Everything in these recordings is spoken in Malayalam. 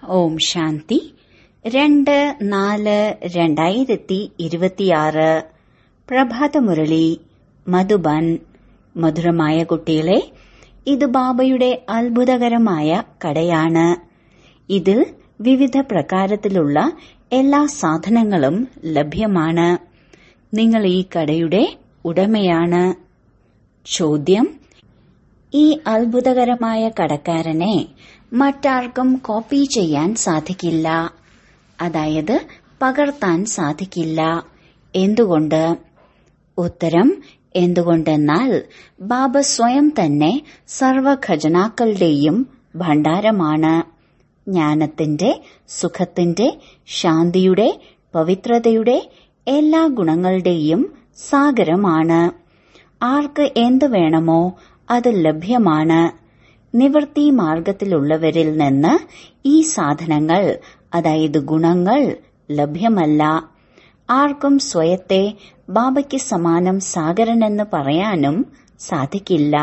ഓം ശാന്തി രണ്ട് നാല് രണ്ടായിരത്തി ഇരുപത്തിയാറ് പ്രഭാതമുരളി മധുബൻ മധുരമായ കുട്ടികളെ ഇത് ബാബയുടെ അത്ഭുതകരമായ കടയാണ് ഇതിൽ വിവിധ പ്രകാരത്തിലുള്ള എല്ലാ സാധനങ്ങളും ലഭ്യമാണ് നിങ്ങൾ ഈ കടയുടെ ഉടമയാണ് ചോദ്യം ഈ അത്ഭുതകരമായ കടക്കാരനെ മറ്റാർക്കും കോപ്പി ചെയ്യാൻ സാധിക്കില്ല അതായത് പകർത്താൻ സാധിക്കില്ല എന്തുകൊണ്ട് ഉത്തരം എന്തുകൊണ്ടെന്നാൽ ബാബ സ്വയം തന്നെ സർവ ഖജനാക്കളുടെയും ഭണ്ഡാരമാണ് ജ്ഞാനത്തിന്റെ സുഖത്തിന്റെ ശാന്തിയുടെ പവിത്രതയുടെ എല്ലാ ഗുണങ്ങളുടെയും സാഗരമാണ് ആർക്ക് എന്ത് വേണമോ അത് ലഭ്യമാണ് നിവൃത്തി മാർഗത്തിലുള്ളവരിൽ നിന്ന് ഈ സാധനങ്ങൾ അതായത് ഗുണങ്ങൾ ലഭ്യമല്ല ആർക്കും സ്വയത്തെ ബാബയ്ക്ക് സമാനം സാഗരനെന്ന് പറയാനും സാധിക്കില്ല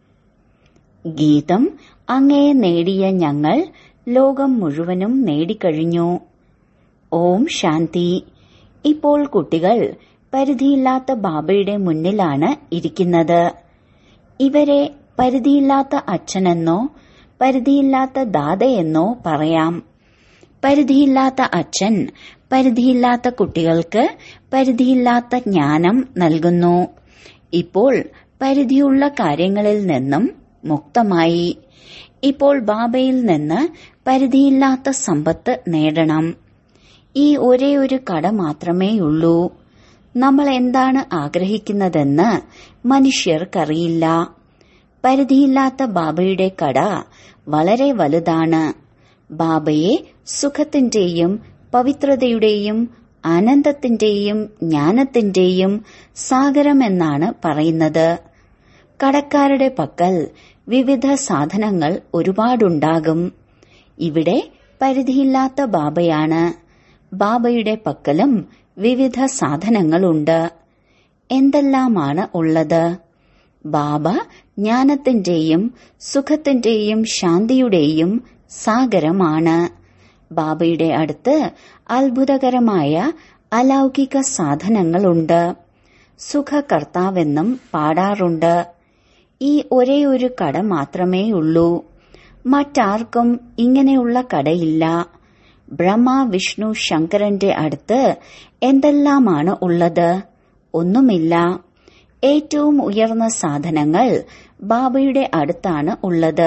ഗീതം അങ്ങയെ നേടിയ ഞങ്ങൾ ലോകം മുഴുവനും നേടിക്കഴിഞ്ഞു ഓം ശാന്തി ഇപ്പോൾ കുട്ടികൾ പരിധിയില്ലാത്ത ബാബയുടെ മുന്നിലാണ് ഇരിക്കുന്നത് ഇവരെ പരിധിയില്ലാത്ത അച്ഛനെന്നോ പരിധിയില്ലാത്ത ദാതയെന്നോ പറയാം പരിധിയില്ലാത്ത അച്ഛൻ പരിധിയില്ലാത്ത കുട്ടികൾക്ക് പരിധിയില്ലാത്ത ജ്ഞാനം നൽകുന്നു ഇപ്പോൾ പരിധിയുള്ള കാര്യങ്ങളിൽ നിന്നും മുക്തമായി ഇപ്പോൾ ബാബയിൽ നിന്ന് പരിധിയില്ലാത്ത സമ്പത്ത് നേടണം ഈ ഒരേ ഒരു കട മാത്രമേയുള്ളൂ നമ്മൾ എന്താണ് ആഗ്രഹിക്കുന്നതെന്ന് മനുഷ്യർക്കറിയില്ല പരിധിയില്ലാത്ത ബാബയുടെ കട വളരെ വലുതാണ് ബാബയെ സുഖത്തിന്റെയും പവിത്രതയുടെയും ആനന്ദത്തിന്റെയും ജ്ഞാനത്തിന്റെയും സാഗരമെന്നാണ് പറയുന്നത് കടക്കാരുടെ പക്കൽ വിവിധ സാധനങ്ങൾ ഒരുപാടുണ്ടാകും ഇവിടെ പരിധിയില്ലാത്ത ബാബയാണ് ബാബയുടെ പക്കലും വിവിധ സാധനങ്ങളുണ്ട് എന്തെല്ലാമാണ് ഉള്ളത് ബാബ ജ്ഞാനത്തിന്റെയും സുഖത്തിന്റെയും ശാന്തിയുടെയും സാഗരമാണ് ബാബയുടെ അടുത്ത് അത്ഭുതകരമായ അലൗകിക സാധനങ്ങളുണ്ട് സുഖകർത്താവെന്നും പാടാറുണ്ട് ഈ ഒരേ ഒരു കട മാത്രമേ ഉള്ളൂ മറ്റാർക്കും ഇങ്ങനെയുള്ള കടയില്ല ബ്രഹ്മ വിഷ്ണു ശങ്കരന്റെ അടുത്ത് എന്തെല്ലാമാണ് ഉള്ളത് ഒന്നുമില്ല ഏറ്റവും ഉയർന്ന സാധനങ്ങൾ ബാബയുടെ അടുത്താണ് ഉള്ളത്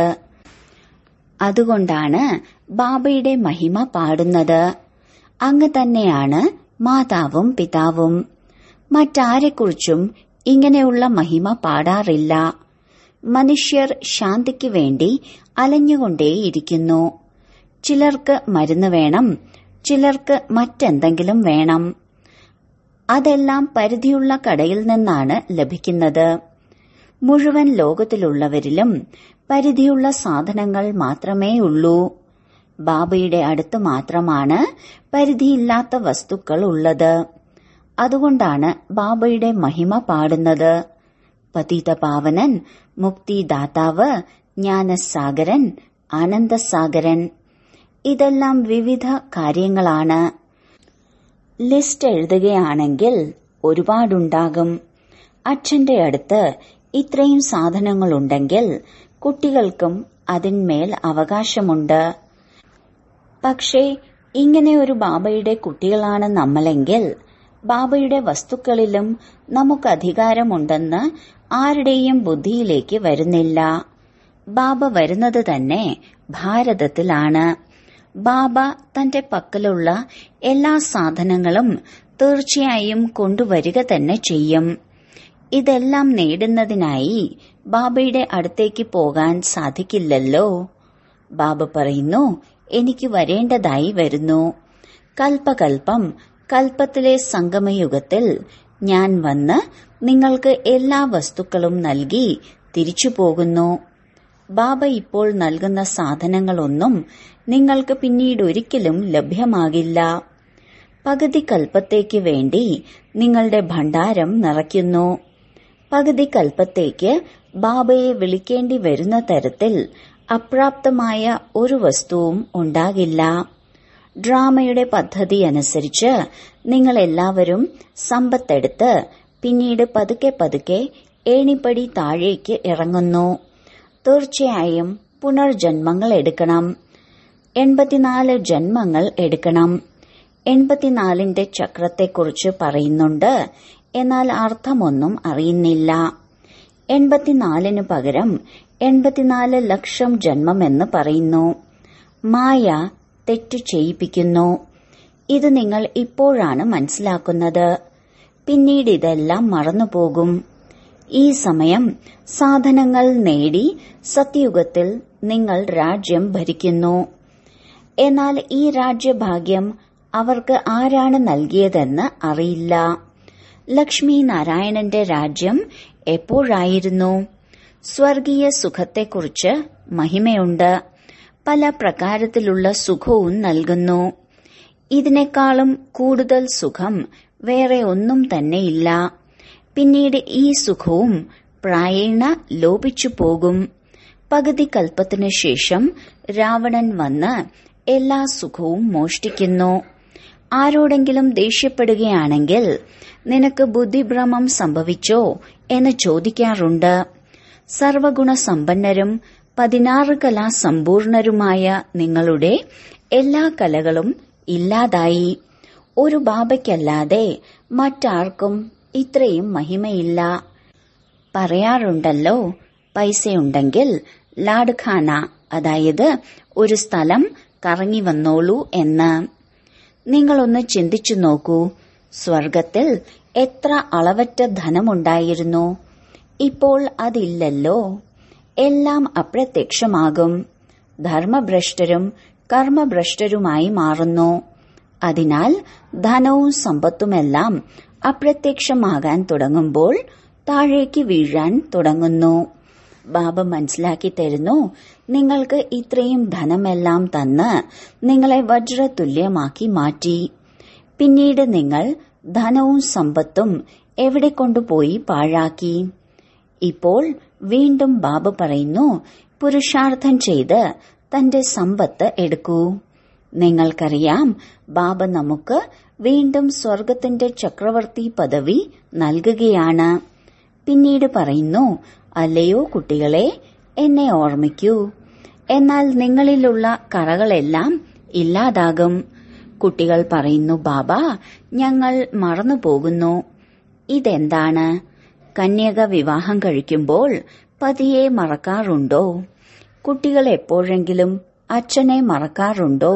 അതുകൊണ്ടാണ് ബാബയുടെ മഹിമ പാടുന്നത് അങ്ങ് തന്നെയാണ് മാതാവും പിതാവും മറ്റാരെക്കുറിച്ചും ഇങ്ങനെയുള്ള മഹിമ പാടാറില്ല മനുഷ്യർ ശാന്തിക്ക് വേണ്ടി അലഞ്ഞുകൊണ്ടേയിരിക്കുന്നു ചിലർക്ക് മരുന്ന് വേണം ചിലർക്ക് മറ്റെന്തെങ്കിലും വേണം അതെല്ലാം പരിധിയുള്ള കടയിൽ നിന്നാണ് ലഭിക്കുന്നത് മുഴുവൻ ലോകത്തിലുള്ളവരിലും പരിധിയുള്ള സാധനങ്ങൾ മാത്രമേ ഉള്ളൂ ബാബയുടെ അടുത്ത് മാത്രമാണ് പരിധിയില്ലാത്ത വസ്തുക്കൾ ഉള്ളത് അതുകൊണ്ടാണ് ബാബയുടെ മഹിമ പാടുന്നത് പതിതപാവനൻ മുക്തിദാതാവ് ജ്ഞാനസാഗരൻ ആനന്ദസാഗരൻ ഇതെല്ലാം വിവിധ കാര്യങ്ങളാണ് ലിസ്റ്റ് എഴുതുകയാണെങ്കിൽ ഒരുപാടുണ്ടാകും അച്ഛന്റെ അടുത്ത് ഇത്രയും സാധനങ്ങളുണ്ടെങ്കിൽ കുട്ടികൾക്കും അതിന്മേൽ അവകാശമുണ്ട് പക്ഷേ ഇങ്ങനെ ഒരു ബാബയുടെ കുട്ടികളാണ് നമ്മളെങ്കിൽ ബാബയുടെ വസ്തുക്കളിലും നമുക്ക് അധികാരമുണ്ടെന്ന് ആരുടെയും ബുദ്ധിയിലേക്ക് വരുന്നില്ല ബാബ വരുന്നത് തന്നെ ഭാരതത്തിലാണ് ബാബ തന്റെ പക്കലുള്ള എല്ലാ സാധനങ്ങളും തീർച്ചയായും കൊണ്ടുവരിക തന്നെ ചെയ്യും ഇതെല്ലാം നേടുന്നതിനായി ബാബയുടെ അടുത്തേക്ക് പോകാൻ സാധിക്കില്ലല്ലോ ബാബ പറയുന്നു എനിക്ക് വരേണ്ടതായി വരുന്നു കൽപ്പകൽപ്പം കൽപ്പത്തിലെ സംഗമയുഗത്തിൽ ഞാൻ വന്ന് നിങ്ങൾക്ക് എല്ലാ വസ്തുക്കളും നൽകി തിരിച്ചു പോകുന്നു ബാബ ഇപ്പോൾ നൽകുന്ന സാധനങ്ങളൊന്നും നിങ്ങൾക്ക് പിന്നീട് ഒരിക്കലും ലഭ്യമാകില്ല പകുതി കൽപ്പത്തേക്ക് വേണ്ടി നിങ്ങളുടെ ഭണ്ഡാരം നിറയ്ക്കുന്നു പകുതി കൽപ്പത്തേക്ക് ബാബയെ വിളിക്കേണ്ടി വരുന്ന തരത്തിൽ അപ്രാപ്തമായ ഒരു വസ്തുവും ഉണ്ടാകില്ല ഡ്രാമയുടെ പദ്ധതി അനുസരിച്ച് നിങ്ങൾ എല്ലാവരും സമ്പത്തെടുത്ത് പിന്നീട് പതുക്കെ പതുക്കെ ഏണിപ്പടി താഴേക്ക് ഇറങ്ങുന്നു തീർച്ചയായും പുനർജന്മങ്ങൾ എടുക്കണം എൺപത്തിനാല് ജന്മങ്ങൾ എടുക്കണം എൺപത്തിനാലിന്റെ ചക്രത്തെക്കുറിച്ച് പറയുന്നുണ്ട് എന്നാൽ അർത്ഥമൊന്നും അറിയുന്നില്ല എൺപത്തിനാലിന് പകരം എൺപത്തിനാല് ലക്ഷം ജന്മമെന്ന് പറയുന്നു മായ തെറ്റു ചെയ്യിപ്പിക്കുന്നു ഇത് നിങ്ങൾ ഇപ്പോഴാണ് മനസ്സിലാക്കുന്നത് പിന്നീട് ഇതെല്ലാം മറന്നുപോകും ഈ സമയം സാധനങ്ങൾ നേടി സത്യയുഗത്തിൽ നിങ്ങൾ രാജ്യം ഭരിക്കുന്നു എന്നാൽ ഈ രാജ്യഭാഗ്യം അവർക്ക് ആരാണ് നൽകിയതെന്ന് അറിയില്ല ലക്ഷ്മി നാരായണന്റെ രാജ്യം എപ്പോഴായിരുന്നു സ്വർഗീയ സുഖത്തെക്കുറിച്ച് മഹിമയുണ്ട് പല പ്രകാരത്തിലുള്ള സുഖവും നൽകുന്നു ഇതിനേക്കാളും കൂടുതൽ സുഖം വേറെ ഒന്നും തന്നെയില്ല പിന്നീട് ഈ സുഖവും പ്രായേണ ലോപിച്ചു പോകും പകുതി കൽപ്പത്തിനു ശേഷം രാവണൻ വന്ന് എല്ലാ സുഖവും മോഷ്ടിക്കുന്നു ആരോടെങ്കിലും ദേഷ്യപ്പെടുകയാണെങ്കിൽ നിനക്ക് ബുദ്ധിഭ്രമം സംഭവിച്ചോ എന്ന് ചോദിക്കാറുണ്ട് സർവഗുണസമ്പന്നരും പതിനാറ് കലാ സമ്പൂർണരുമായ നിങ്ങളുടെ എല്ലാ കലകളും ഇല്ലാതായി ഒരു ബാബയ്ക്കല്ലാതെ മറ്റാർക്കും ഇത്രയും മഹിമയില്ല പറയാറുണ്ടല്ലോ പൈസയുണ്ടെങ്കിൽ ലാഡ്ഖാന അതായത് ഒരു സ്ഥലം കറങ്ങി വന്നോളൂ എന്ന് നിങ്ങളൊന്ന് ചിന്തിച്ചു നോക്കൂ സ്വർഗത്തിൽ എത്ര അളവറ്റ ധനമുണ്ടായിരുന്നു ഇപ്പോൾ അതില്ലല്ലോ എല്ലാം അപ്രത്യക്ഷമാകും ധർമ്മഭ്രഷ്ടരും കർമ്മഭ്രഷ്ടരുമായി മാറുന്നു അതിനാൽ ധനവും സമ്പത്തുമെല്ലാം അപ്രത്യക്ഷമാകാൻ തുടങ്ങുമ്പോൾ താഴേക്ക് വീഴാൻ തുടങ്ങുന്നു ബാബ മനസ്സിലാക്കി തരുന്നു നിങ്ങൾക്ക് ഇത്രയും ധനമെല്ലാം തന്ന് നിങ്ങളെ വജ്രതുല്യമാക്കി മാറ്റി പിന്നീട് നിങ്ങൾ ധനവും സമ്പത്തും എവിടെ കൊണ്ടുപോയി പാഴാക്കി ഇപ്പോൾ വീണ്ടും ബാബ പറയുന്നു പുരുഷാർത്ഥം ചെയ്ത് തന്റെ സമ്പത്ത് എടുക്കൂ നിങ്ങൾക്കറിയാം ബാബ നമുക്ക് വീണ്ടും സ്വർഗത്തിന്റെ ചക്രവർത്തി പദവി നൽകുകയാണ് പിന്നീട് പറയുന്നു അല്ലയോ കുട്ടികളെ എന്നെ ഓർമ്മിക്കൂ എന്നാൽ നിങ്ങളിലുള്ള കറകളെല്ലാം ഇല്ലാതാകും കുട്ടികൾ പറയുന്നു ബാബ ഞങ്ങൾ മറന്നു പോകുന്നു ഇതെന്താണ് കന്യക വിവാഹം കഴിക്കുമ്പോൾ പതിയെ മറക്കാറുണ്ടോ കുട്ടികൾ എപ്പോഴെങ്കിലും അച്ഛനെ മറക്കാറുണ്ടോ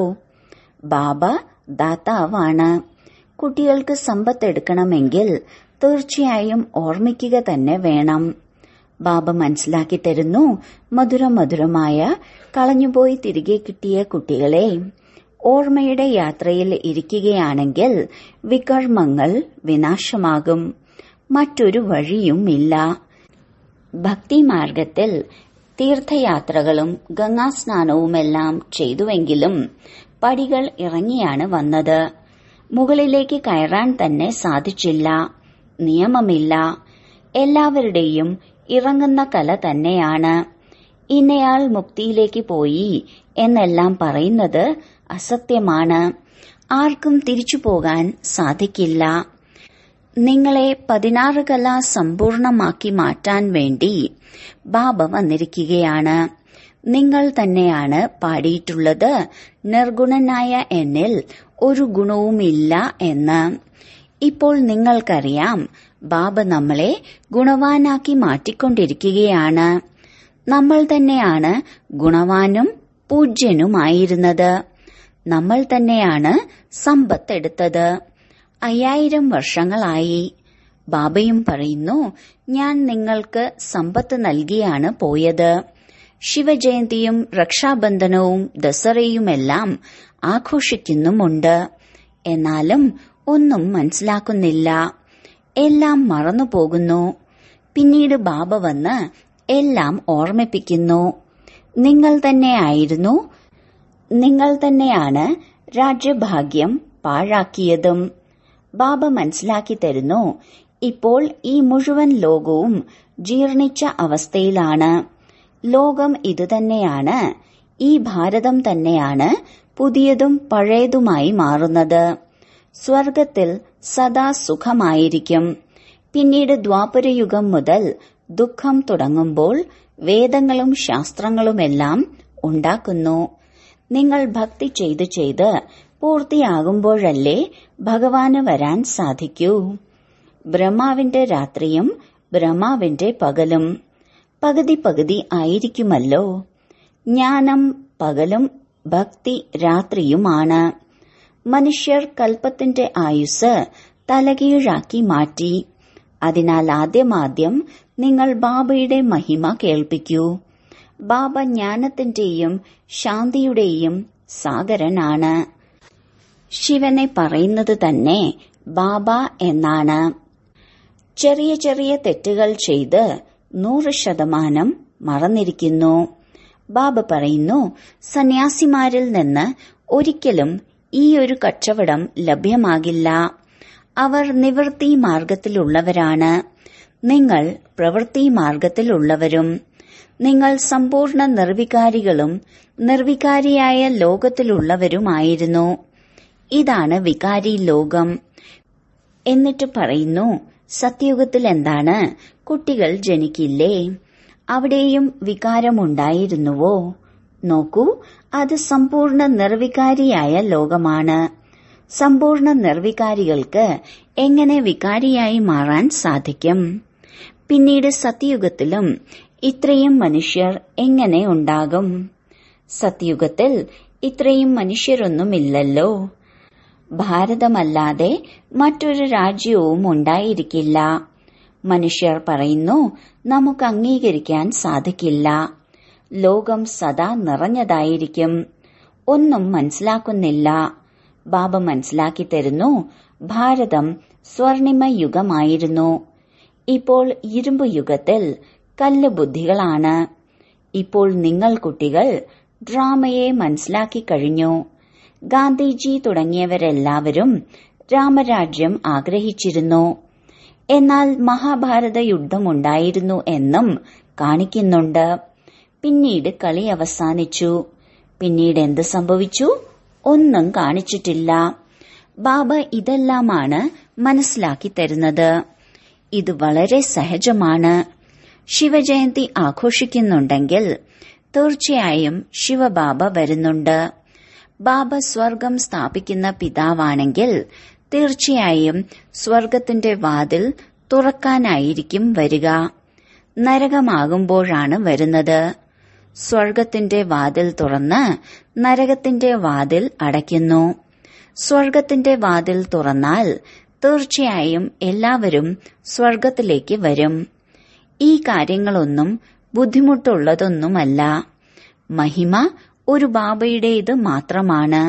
ബാബ ദാതാവാണ് കുട്ടികൾക്ക് സമ്പത്തെടുക്കണമെങ്കിൽ തീർച്ചയായും ഓർമ്മിക്കുക തന്നെ വേണം ബാബ മനസ്സിലാക്കി തരുന്നു മധുര മധുരമായ കളഞ്ഞുപോയി തിരികെ കിട്ടിയ കുട്ടികളെ ഓർമ്മയുടെ യാത്രയിൽ ഇരിക്കുകയാണെങ്കിൽ വികർമ്മങ്ങൾ വിനാശമാകും മറ്റൊരു വഴിയുമില്ല ഭക്തിമാർഗത്തിൽ തീർത്ഥയാത്രകളും ഗംഗാസ്നാനവുമെല്ലാം ചെയ്തുവെങ്കിലും പടികൾ ഇറങ്ങിയാണ് വന്നത് മുകളിലേക്ക് കയറാൻ തന്നെ സാധിച്ചില്ല നിയമമില്ല എല്ലാവരുടെയും ഇറങ്ങുന്ന കല തന്നെയാണ് ഇന്നയാൾ മുക്തിയിലേക്ക് പോയി എന്നെല്ലാം പറയുന്നത് അസത്യമാണ് ആർക്കും തിരിച്ചു പോകാൻ സാധിക്കില്ല നിങ്ങളെ പതിനാറ് കല സമ്പൂർണമാക്കി മാറ്റാൻ വേണ്ടി ബാബ വന്നിരിക്കുകയാണ് നിങ്ങൾ തന്നെയാണ് പാടിയിട്ടുള്ളത് നിർഗുണനായ എന്നിൽ ഒരു ഗുണവുമില്ല എന്ന് ഇപ്പോൾ നിങ്ങൾക്കറിയാം ബാബ നമ്മളെ ഗുണവാനാക്കി മാറ്റിക്കൊണ്ടിരിക്കുകയാണ് നമ്മൾ തന്നെയാണ് ഗുണവാനും പൂജ്യനുമായിരുന്നത് നമ്മൾ തന്നെയാണ് സമ്പത്തെടുത്തത് അയ്യായിരം വർഷങ്ങളായി ബാബയും പറയുന്നു ഞാൻ നിങ്ങൾക്ക് സമ്പത്ത് നൽകിയാണ് പോയത് ശിവജയന്തിയും രക്ഷാബന്ധനവും ദസറയുമെല്ലാം ആഘോഷിക്കുന്നുമുണ്ട് എന്നാലും ഒന്നും മനസ്സിലാക്കുന്നില്ല എല്ലാം മറന്നുപോകുന്നു പിന്നീട് ബാബ വന്ന് എല്ലാം ഓർമ്മിപ്പിക്കുന്നു നിങ്ങൾ തന്നെയായിരുന്നു നിങ്ങൾ തന്നെയാണ് രാജ്യഭാഗ്യം പാഴാക്കിയതും ബാബ മനസ്സിലാക്കി തരുന്നു ഇപ്പോൾ ഈ മുഴുവൻ ലോകവും ജീർണിച്ച അവസ്ഥയിലാണ് ലോകം ഇതുതന്നെയാണ് ഈ ഭാരതം തന്നെയാണ് പുതിയതും പഴയതുമായി മാറുന്നത് സ്വർഗത്തിൽ സദാ സുഖമായിരിക്കും പിന്നീട് ദ്വാപരയുഗം മുതൽ ദുഃഖം തുടങ്ങുമ്പോൾ വേദങ്ങളും ശാസ്ത്രങ്ങളുമെല്ലാം ഉണ്ടാക്കുന്നു നിങ്ങൾ ഭക്തി ചെയ്ത് ചെയ്ത് പൂർത്തിയാകുമ്പോഴല്ലേ ഭഗവാന് വരാൻ സാധിക്കൂ ബ്രഹ്മാവിന്റെ രാത്രിയും ബ്രഹ്മാവിന്റെ പകലും പകുതി പകുതി ആയിരിക്കുമല്ലോ ജ്ഞാനം പകലും ഭക്തി രാത്രിയുമാണ് മനുഷ്യർ കൽപ്പത്തിന്റെ ആയുസ് തലകീഴാക്കി മാറ്റി അതിനാൽ ആദ്യമാദ്യം നിങ്ങൾ ബാബയുടെ മഹിമ കേൾപ്പിക്കൂ ബാബ ജ്ഞാനത്തിന്റെയും ശാന്തിയുടെയും സാഗരനാണ് ശിവനെ പറയുന്നത് തന്നെ ബാബ എന്നാണ് ചെറിയ ചെറിയ തെറ്റുകൾ ചെയ്ത് നൂറ് ശതമാനം മറന്നിരിക്കുന്നു ബാബ പറയുന്നു സന്യാസിമാരിൽ നിന്ന് ഒരിക്കലും ഈ ഒരു കച്ചവടം ലഭ്യമാകില്ല അവർ നിവൃത്തി മാർഗത്തിലുള്ളവരാണ് നിങ്ങൾ പ്രവൃത്തി മാർഗത്തിലുള്ളവരും നിങ്ങൾ സമ്പൂർണ്ണ നിർവികാരികളും നിർവികാരിയായ ലോകത്തിലുള്ളവരുമായിരുന്നു ഇതാണ് വികാരി ലോകം എന്നിട്ട് പറയുന്നു സത്യയുഗത്തിൽ എന്താണ് കുട്ടികൾ ജനിക്കില്ലേ അവിടെയും വികാരമുണ്ടായിരുന്നുവോ നോക്കൂ അത് സമ്പൂർണ്ണ നിർവികാരിയായ ലോകമാണ് സമ്പൂർണ്ണ നിർവികാരികൾക്ക് എങ്ങനെ വികാരിയായി മാറാൻ സാധിക്കും പിന്നീട് സത്യയുഗത്തിലും ഇത്രയും മനുഷ്യർ എങ്ങനെ ഉണ്ടാകും സത്യയുഗത്തിൽ ഇത്രയും മനുഷ്യരൊന്നുമില്ലല്ലോ ഭാരതമല്ലാതെ മറ്റൊരു രാജ്യവും ഉണ്ടായിരിക്കില്ല മനുഷ്യർ പറയുന്നു നമുക്ക് അംഗീകരിക്കാൻ സാധിക്കില്ല ലോകം സദാ നിറഞ്ഞതായിരിക്കും ഒന്നും മനസ്സിലാക്കുന്നില്ല ബാബ മനസ്സിലാക്കി തരുന്നു ഭാരതം സ്വർണിമ യുഗമായിരുന്നു ഇപ്പോൾ ഇരുമ്പു യുഗത്തിൽ കല്ല് ബുദ്ധികളാണ് ഇപ്പോൾ നിങ്ങൾ കുട്ടികൾ ഡ്രാമയെ മനസ്സിലാക്കി കഴിഞ്ഞു ഗാന്ധിജി തുടങ്ങിയവരെല്ലാവരും രാമരാജ്യം ആഗ്രഹിച്ചിരുന്നു എന്നാൽ മഹാഭാരത യുദ്ധമുണ്ടായിരുന്നു എന്നും കാണിക്കുന്നുണ്ട് പിന്നീട് കളി അവസാനിച്ചു പിന്നീട് എന്ത് സംഭവിച്ചു ഒന്നും കാണിച്ചിട്ടില്ല ബാബ ഇതെല്ലാമാണ് മനസ്സിലാക്കി തരുന്നത് ഇത് വളരെ സഹജമാണ് ശിവജയന്തി ആഘോഷിക്കുന്നുണ്ടെങ്കിൽ തീർച്ചയായും ശിവബാബ വരുന്നുണ്ട് ബാബ സ്വർഗം സ്ഥാപിക്കുന്ന പിതാവാണെങ്കിൽ തീർച്ചയായും സ്വർഗത്തിന്റെ വാതിൽ തുറക്കാനായിരിക്കും വരിക നരകമാകുമ്പോഴാണ് വരുന്നത് സ്വർഗത്തിന്റെ വാതിൽ തുറന്ന് നരകത്തിന്റെ വാതിൽ അടയ്ക്കുന്നു സ്വർഗത്തിന്റെ വാതിൽ തുറന്നാൽ തീർച്ചയായും എല്ലാവരും സ്വർഗത്തിലേക്ക് വരും ഈ കാര്യങ്ങളൊന്നും ബുദ്ധിമുട്ടുള്ളതൊന്നുമല്ല മഹിമ ഒരു ബാബയുടേത് മാത്രമാണ്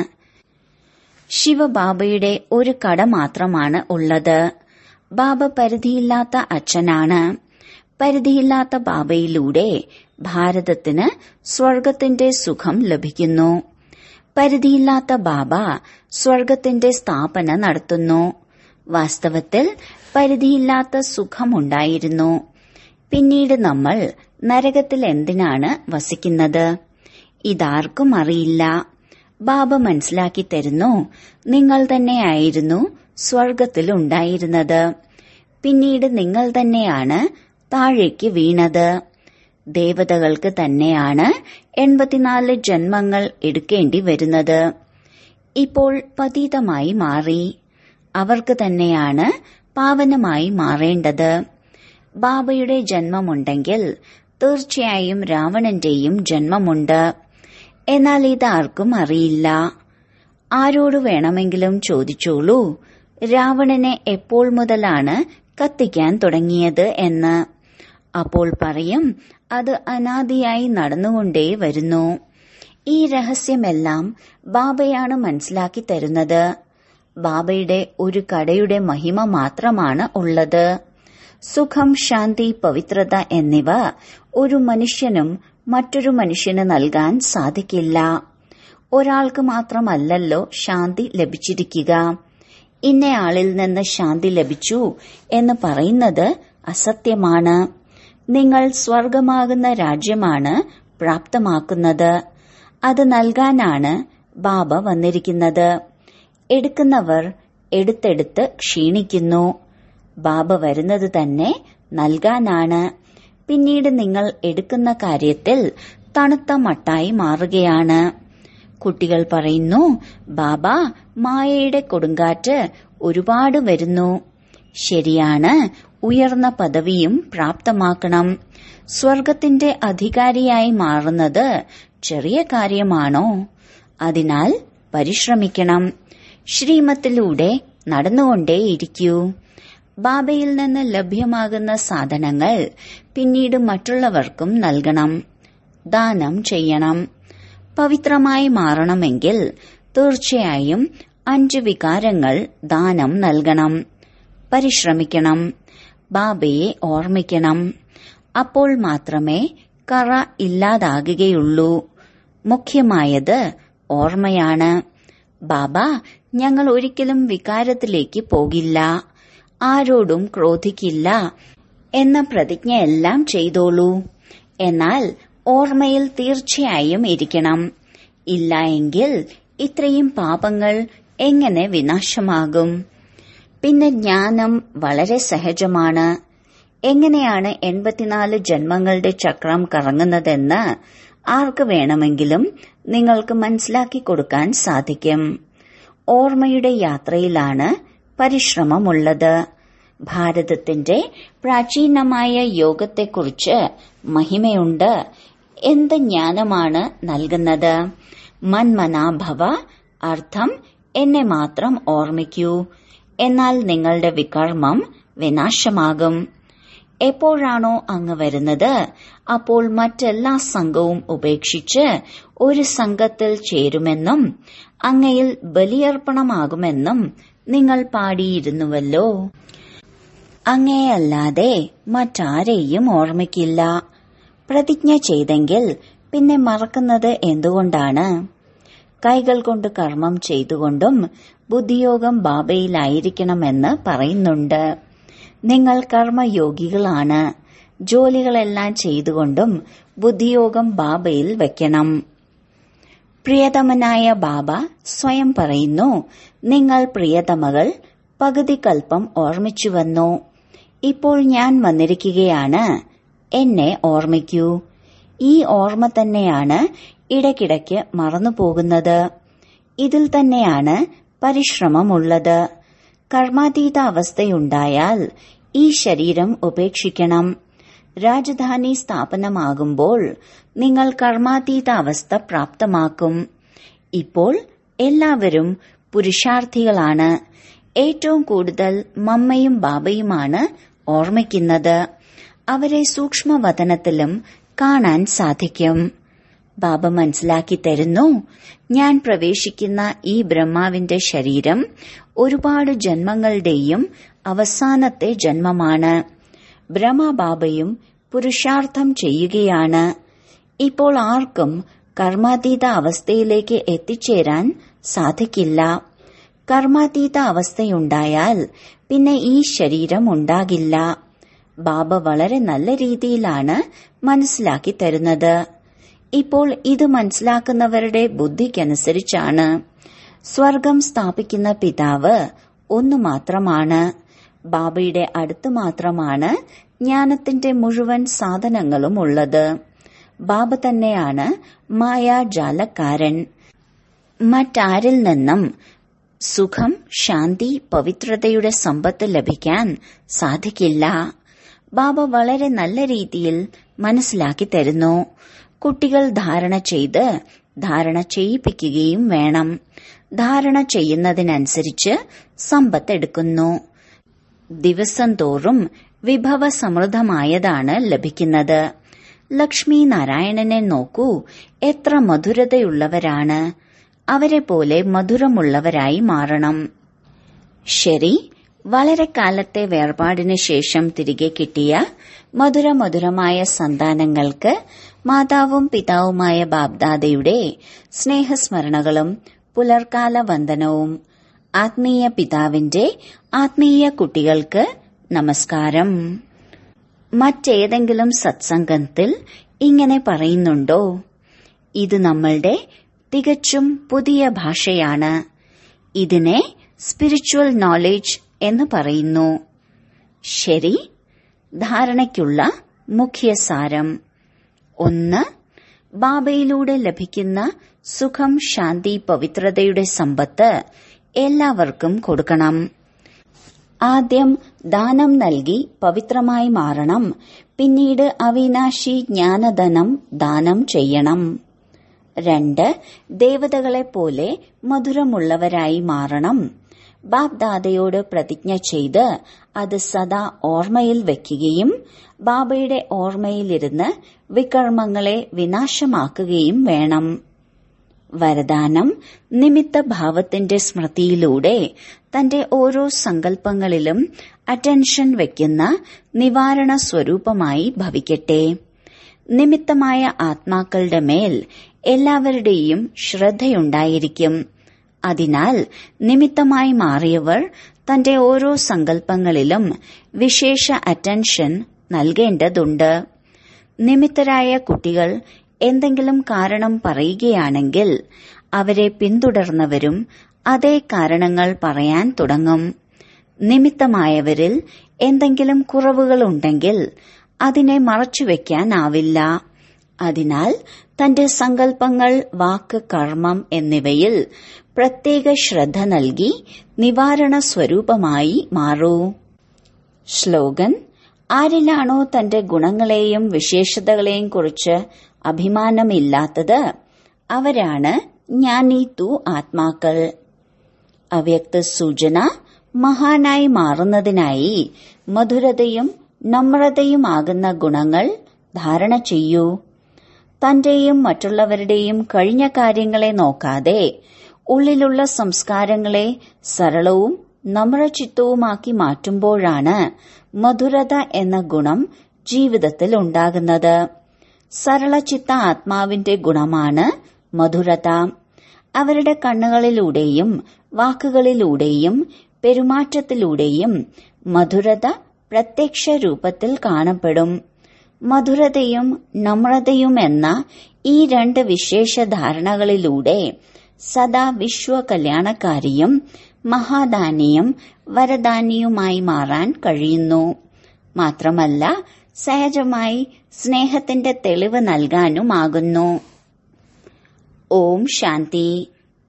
ശിവബാബയുടെ ഒരു കട മാത്രമാണ് ഉള്ളത് ബാബ പരിധിയില്ലാത്ത അച്ഛനാണ് പരിധിയില്ലാത്ത ബാബയിലൂടെ ഭാരതത്തിന് സ്വർഗത്തിന്റെ സുഖം ലഭിക്കുന്നു പരിധിയില്ലാത്ത ബാബ സ്വർഗത്തിന്റെ സ്ഥാപന നടത്തുന്നു വാസ്തവത്തിൽ പരിധിയില്ലാത്ത സുഖമുണ്ടായിരുന്നു പിന്നീട് നമ്മൾ നരകത്തിൽ എന്തിനാണ് വസിക്കുന്നത് ഇതാർക്കും അറിയില്ല ബാബ മനസ്സിലാക്കി തരുന്നു നിങ്ങൾ തന്നെയായിരുന്നു സ്വർഗത്തിൽ ഉണ്ടായിരുന്നത് പിന്നീട് നിങ്ങൾ തന്നെയാണ് താഴേക്ക് വീണത് ദേവതകൾക്ക് തന്നെയാണ് എൺപത്തിനാല് ജന്മങ്ങൾ എടുക്കേണ്ടി വരുന്നത് ഇപ്പോൾ പതീതമായി മാറി അവർക്ക് തന്നെയാണ് പാവനമായി മാറേണ്ടത് ബാബയുടെ ജന്മമുണ്ടെങ്കിൽ തീർച്ചയായും രാവണന്റെയും ജന്മമുണ്ട് എന്നാൽ ഇതാർക്കും അറിയില്ല ആരോട് വേണമെങ്കിലും ചോദിച്ചോളൂ രാവണനെ എപ്പോൾ മുതലാണ് കത്തിക്കാൻ തുടങ്ങിയത് എന്ന് അപ്പോൾ പറയും അത് അനാദിയായി നടന്നുകൊണ്ടേ വരുന്നു ഈ രഹസ്യമെല്ലാം ബാബയാണ് മനസ്സിലാക്കി തരുന്നത് ബാബയുടെ ഒരു കടയുടെ മഹിമ മാത്രമാണ് ഉള്ളത് സുഖം ശാന്തി പവിത്രത എന്നിവ ഒരു മനുഷ്യനും മറ്റൊരു മനുഷ്യന് നൽകാൻ സാധിക്കില്ല ഒരാൾക്ക് മാത്രമല്ലല്ലോ ശാന്തി ലഭിച്ചിരിക്കുക ഇന്നയാളിൽ നിന്ന് ശാന്തി ലഭിച്ചു എന്ന് പറയുന്നത് അസത്യമാണ് നിങ്ങൾ സ്വർഗമാകുന്ന രാജ്യമാണ് പ്രാപ്തമാക്കുന്നത് അത് നൽകാനാണ് ബാബ വന്നിരിക്കുന്നത് എടുക്കുന്നവർ എടുത്തെടുത്ത് ക്ഷീണിക്കുന്നു ബാബ വരുന്നത് തന്നെ നൽകാനാണ് പിന്നീട് നിങ്ങൾ എടുക്കുന്ന കാര്യത്തിൽ തണുത്ത മട്ടായി മാറുകയാണ് കുട്ടികൾ പറയുന്നു ബാബ മായയുടെ കൊടുങ്കാറ്റ് ഒരുപാട് വരുന്നു ശരിയാണ് ഉയർന്ന പദവിയും പ്രാപ്തമാക്കണം സ്വർഗത്തിന്റെ അധികാരിയായി മാറുന്നത് ചെറിയ കാര്യമാണോ അതിനാൽ പരിശ്രമിക്കണം ശ്രീമത്തിലൂടെ നടന്നുകൊണ്ടേയിരിക്കൂ ബാബയിൽ നിന്ന് ലഭ്യമാകുന്ന സാധനങ്ങൾ പിന്നീട് മറ്റുള്ളവർക്കും നൽകണം ദാനം ചെയ്യണം പവിത്രമായി മാറണമെങ്കിൽ തീർച്ചയായും അഞ്ച് വികാരങ്ങൾ ദാനം നൽകണം പരിശ്രമിക്കണം ബാബയെ ഓർമ്മിക്കണം അപ്പോൾ മാത്രമേ കറ ഇല്ലാതാകുകയുള്ളൂ മുഖ്യമായത് ഓർമ്മയാണ് ബാബ ഞങ്ങൾ ഒരിക്കലും വികാരത്തിലേക്ക് പോകില്ല ആരോടും ക്രോധിക്കില്ല എന്ന പ്രതിജ്ഞയെല്ലാം ചെയ്തോളൂ എന്നാൽ ഓർമ്മയിൽ തീർച്ചയായും ഇരിക്കണം ഇല്ല എങ്കിൽ ഇത്രയും പാപങ്ങൾ എങ്ങനെ വിനാശമാകും പിന്നെ ജ്ഞാനം വളരെ സഹജമാണ് എങ്ങനെയാണ് എൺപത്തിനാല് ജന്മങ്ങളുടെ ചക്രം കറങ്ങുന്നതെന്ന് ആർക്ക് വേണമെങ്കിലും നിങ്ങൾക്ക് മനസ്സിലാക്കി കൊടുക്കാൻ സാധിക്കും ഓർമ്മയുടെ യാത്രയിലാണ് പരിശ്രമമുള്ളത് ഭാരതത്തിന്റെ പ്രാചീനമായ യോഗത്തെക്കുറിച്ച് മഹിമയുണ്ട് എന്ത് ജ്ഞാനമാണ് നൽകുന്നത് മന്മനാഭവ അർത്ഥം എന്നെ മാത്രം ഓർമ്മിക്കൂ എന്നാൽ നിങ്ങളുടെ വികർമ്മം വിനാശമാകും എപ്പോഴാണോ അങ്ങ് വരുന്നത് അപ്പോൾ മറ്റെല്ലാ സംഘവും ഉപേക്ഷിച്ച് ഒരു സംഘത്തിൽ ചേരുമെന്നും അങ്ങയിൽ ബലിയർപ്പണമാകുമെന്നും നിങ്ങൾ പാടിയിരുന്നുവല്ലോ അങ്ങയെയല്ലാതെ മറ്റാരെയും ഓർമ്മിക്കില്ല പ്രതിജ്ഞ ചെയ്തെങ്കിൽ പിന്നെ മറക്കുന്നത് എന്തുകൊണ്ടാണ് കൈകൾ കൊണ്ട് കർമ്മം ചെയ്തുകൊണ്ടും ബുദ്ധിയോഗം ബാബയിലായിരിക്കണമെന്ന് പറയുന്നുണ്ട് നിങ്ങൾ കർമ്മയോഗികളാണ് ജോലികളെല്ലാം ചെയ്തുകൊണ്ടും ബുദ്ധിയോഗം ബാബയിൽ വെക്കണം പ്രിയതമനായ ബാബ സ്വയം പറയുന്നു നിങ്ങൾ പ്രിയതമകൾ പകുതി കൽപ്പം ഓർമ്മിച്ചുവന്നു ഇപ്പോൾ ഞാൻ വന്നിരിക്കുകയാണ് എന്നെ ഓർമ്മിക്കൂ ഈ ഓർമ്മ തന്നെയാണ് ഇടയ്ക്കിടയ്ക്ക് മറന്നുപോകുന്നത് ഇതിൽ തന്നെയാണ് പരിശ്രമമുള്ളത് കർമാതീത അവസ്ഥയുണ്ടായാൽ ഈ ശരീരം ഉപേക്ഷിക്കണം രാജധാനി സ്ഥാപനമാകുമ്പോൾ നിങ്ങൾ കർമാതീത അവസ്ഥ പ്രാപ്തമാക്കും ഇപ്പോൾ എല്ലാവരും പുരുഷാർത്ഥികളാണ് ഏറ്റവും കൂടുതൽ മമ്മയും ബാബയുമാണ് ഓർമ്മിക്കുന്നത് അവരെ സൂക്ഷ്മവതനത്തിലും കാണാൻ സാധിക്കും ബാബ മനസ്സിലാക്കി തരുന്നു ഞാൻ പ്രവേശിക്കുന്ന ഈ ബ്രഹ്മാവിന്റെ ശരീരം ഒരുപാട് ജന്മങ്ങളുടെയും അവസാനത്തെ ജന്മമാണ് ബ്രഹ്മബാബയും പുരുഷാർത്ഥം ചെയ്യുകയാണ് ഇപ്പോൾ ആർക്കും കർമാതീത അവസ്ഥയിലേക്ക് എത്തിച്ചേരാൻ സാധിക്കില്ല കർമാതീത അവസ്ഥയുണ്ടായാൽ പിന്നെ ഈ ശരീരം ഉണ്ടാകില്ല ബാബ വളരെ നല്ല രീതിയിലാണ് മനസ്സിലാക്കി തരുന്നത് ഇപ്പോൾ ഇത് മനസ്സിലാക്കുന്നവരുടെ ബുദ്ധിക്കനുസരിച്ചാണ് സ്വർഗം സ്ഥാപിക്കുന്ന പിതാവ് ഒന്നു മാത്രമാണ് ബാബയുടെ അടുത്ത് മാത്രമാണ് ജ്ഞാനത്തിന്റെ മുഴുവൻ സാധനങ്ങളും ഉള്ളത് ബാബ തന്നെയാണ് മായാജാലക്കാരൻ മറ്റാരിൽ നിന്നും സുഖം ശാന്തി പവിത്രതയുടെ സമ്പത്ത് ലഭിക്കാൻ സാധിക്കില്ല ബാബ വളരെ നല്ല രീതിയിൽ മനസ്സിലാക്കി തരുന്നു കുട്ടികൾ ധാരണ ചെയ്ത് ധാരണ ചെയ്യിപ്പിക്കുകയും വേണം ധാരണ ചെയ്യുന്നതിനനുസരിച്ച് സമ്പത്ത് എടുക്കുന്നു ദിവസം തോറും വിഭവ സമൃദ്ധമായതാണ് ലഭിക്കുന്നത് ലക്ഷ്മി നാരായണനെ നോക്കൂ എത്ര മധുരതയുള്ളവരാണ് അവരെ പോലെ മധുരമുള്ളവരായി മാറണം ശരി വളരെ കാലത്തെ വേർപാടിന് ശേഷം തിരികെ കിട്ടിയ മധുരമധുരമായ സന്താനങ്ങൾക്ക് മാതാവും പിതാവുമായ ബാബ്ദാദയുടെ സ്നേഹസ്മരണകളും പുലർക്കാല വന്ദനവും ആത്മീയ പിതാവിന്റെ ആത്മീയ കുട്ടികൾക്ക് നമസ്കാരം മറ്റേതെങ്കിലും സത്സംഗത്തിൽ ഇങ്ങനെ പറയുന്നുണ്ടോ ഇത് നമ്മളുടെ തികച്ചും പുതിയ ഭാഷയാണ് ഇതിനെ സ്പിരിച്വൽ നോളജ് എന്ന് പറയുന്നു ശരി ധാരണയ്ക്കുള്ള മുഖ്യസാരം ഒന്ന് ബാബയിലൂടെ ലഭിക്കുന്ന സുഖം ശാന്തി പവിത്രതയുടെ സമ്പത്ത് എല്ലാവർക്കും കൊടുക്കണം ആദ്യം ദാനം നൽകി പവിത്രമായി മാറണം പിന്നീട് അവിനാശി ജ്ഞാനധനം ദാനം ചെയ്യണം രണ്ട് ദേവതകളെ പോലെ മധുരമുള്ളവരായി മാറണം ബാബ്ദാദയോട് പ്രതിജ്ഞ ചെയ്ത് അത് സദാ ഓർമ്മയിൽ വയ്ക്കുകയും ബാബയുടെ ഓർമ്മയിലിരുന്ന് വികർമ്മങ്ങളെ വിനാശമാക്കുകയും വേണം വരദാനം നിമിത്ത ഭാവത്തിന്റെ സ്മൃതിയിലൂടെ തന്റെ ഓരോ സങ്കല്പങ്ങളിലും അറ്റൻഷൻ വയ്ക്കുന്ന നിവാരണ സ്വരൂപമായി ഭവിക്കട്ടെ നിമിത്തമായ ആത്മാക്കളുടെ മേൽ എല്ലാവരുടെയും ശ്രദ്ധയുണ്ടായിരിക്കും അതിനാൽ നിമിത്തമായി മാറിയവർ തന്റെ ഓരോ സങ്കല്പങ്ങളിലും വിശേഷ അറ്റൻഷൻ നൽകേണ്ടതുണ്ട് നിമിത്തരായ കുട്ടികൾ എന്തെങ്കിലും കാരണം പറയുകയാണെങ്കിൽ അവരെ പിന്തുടർന്നവരും അതേ കാരണങ്ങൾ പറയാൻ തുടങ്ങും നിമിത്തമായവരിൽ എന്തെങ്കിലും കുറവുകളുണ്ടെങ്കിൽ അതിനെ മറച്ചുവെക്കാനാവില്ല അതിനാൽ തന്റെ സങ്കല്പങ്ങൾ വാക്ക് കർമ്മം എന്നിവയിൽ പ്രത്യേക ശ്രദ്ധ നൽകി നിവാരണ സ്വരൂപമായി മാറൂ ശ്ലോകൻ ആരിലാണോ തന്റെ ഗുണങ്ങളെയും വിശേഷതകളെയും കുറിച്ച് അഭിമാനമില്ലാത്തത് അവരാണ് ജ്ഞാനി തു ആത്മാക്കൾ അവ്യക്ത സൂചന മഹാനായി മാറുന്നതിനായി മധുരതയും നമ്രതയുമാകുന്ന ഗുണങ്ങൾ ധാരണ ചെയ്യൂ തന്റെയും മറ്റുള്ളവരുടെയും കഴിഞ്ഞ കാര്യങ്ങളെ നോക്കാതെ ഉള്ളിലുള്ള സംസ്കാരങ്ങളെ സരളവും നമ്രചിത്തവുമാക്കി മാറ്റുമ്പോഴാണ് മധുരത എന്ന ഗുണം ജീവിതത്തിൽ ഉണ്ടാകുന്നത് സരളചിത്ത ആത്മാവിന്റെ ഗുണമാണ് മധുരത അവരുടെ കണ്ണുകളിലൂടെയും വാക്കുകളിലൂടെയും പെരുമാറ്റത്തിലൂടെയും മധുരത പ്രത്യക്ഷ രൂപത്തിൽ കാണപ്പെടും മധുരതയും നമ്രതയും എന്ന ഈ രണ്ട് വിശേഷ ധാരണകളിലൂടെ സദാ വിശ്വ കല്യാണക്കാരിയും മഹാദാനിയും വരദാനിയുമായി മാറാൻ കഴിയുന്നു മാത്രമല്ല സഹജമായി സ്നേഹത്തിന്റെ തെളിവ് നൽകാനുമാകുന്നു ഓം ശാന്തി